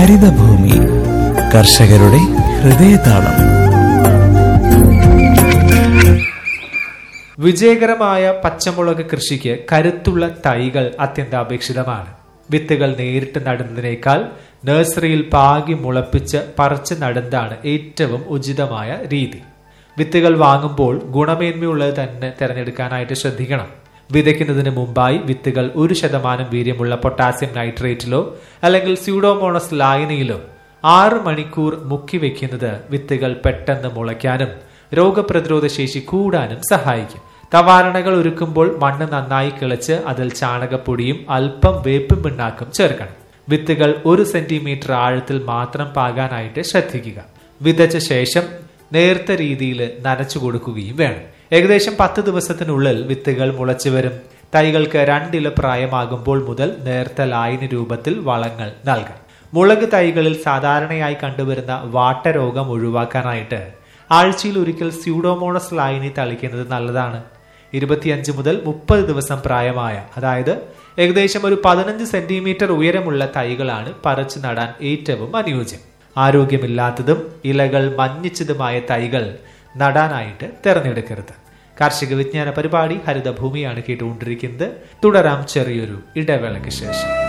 ഹരിതഭൂമി കർഷകരുടെ ഹൃദയതാളം വിജയകരമായ പച്ചമുളക് കൃഷിക്ക് കരുത്തുള്ള തൈകൾ അത്യന്താപേക്ഷിതമാണ് വിത്തുകൾ നേരിട്ട് നടുന്നതിനേക്കാൾ നഴ്സറിയിൽ പാകി മുളപ്പിച്ച് പറിച്ച് നടുന്നതാണ് ഏറ്റവും ഉചിതമായ രീതി വിത്തുകൾ വാങ്ങുമ്പോൾ ഗുണമേന്മയുള്ളത് തന്നെ തിരഞ്ഞെടുക്കാനായിട്ട് ശ്രദ്ധിക്കണം വിതയ്ക്കുന്നതിന് മുമ്പായി വിത്തുകൾ ഒരു ശതമാനം വീര്യമുള്ള പൊട്ടാസ്യം നൈട്രേറ്റിലോ അല്ലെങ്കിൽ സ്യൂഡോമോണസ് ലായനിയിലോ ആറ് മണിക്കൂർ മുക്കി വെക്കുന്നത് വിത്തുകൾ പെട്ടെന്ന് മുളയ്ക്കാനും രോഗപ്രതിരോധ ശേഷി കൂടാനും സഹായിക്കും തവാരണകൾ ഒരുക്കുമ്പോൾ മണ്ണ് നന്നായി കിളച്ച് അതിൽ ചാണകപ്പൊടിയും അല്പം വേപ്പും പിണ്ണാക്കും ചേർക്കണം വിത്തുകൾ ഒരു സെന്റിമീറ്റർ ആഴത്തിൽ മാത്രം പാകാനായിട്ട് ശ്രദ്ധിക്കുക വിതച്ച ശേഷം നേർത്ത രീതിയിൽ നനച്ചു കൊടുക്കുകയും വേണം ഏകദേശം പത്ത് ദിവസത്തിനുള്ളിൽ വിത്തുകൾ മുളച്ചു വരും തൈകൾക്ക് രണ്ടില പ്രായമാകുമ്പോൾ മുതൽ നേർത്ത ലായനി രൂപത്തിൽ വളങ്ങൾ നൽകാം മുളക് തൈകളിൽ സാധാരണയായി കണ്ടുവരുന്ന വാട്ടരോഗം ഒഴിവാക്കാനായിട്ട് ആഴ്ചയിൽ ഒരിക്കൽ സ്യൂഡോമോണസ് ലായനി തളിക്കുന്നത് നല്ലതാണ് ഇരുപത്തിയഞ്ച് മുതൽ മുപ്പത് ദിവസം പ്രായമായ അതായത് ഏകദേശം ഒരു പതിനഞ്ച് സെന്റിമീറ്റർ ഉയരമുള്ള തൈകളാണ് പറിച്ചു നടാൻ ഏറ്റവും അനുയോജ്യം ആരോഗ്യമില്ലാത്തതും ഇലകൾ മഞ്ഞിച്ചതുമായ തൈകൾ നടാനായിട്ട് തിരഞ്ഞെടുക്കരുത് കാർഷിക വിജ്ഞാന പരിപാടി ഹരിതഭൂമിയാണ് കേട്ടുകൊണ്ടിരിക്കുന്നത് തുടരാം ചെറിയൊരു ഇടവേളയ്ക്ക് ശേഷം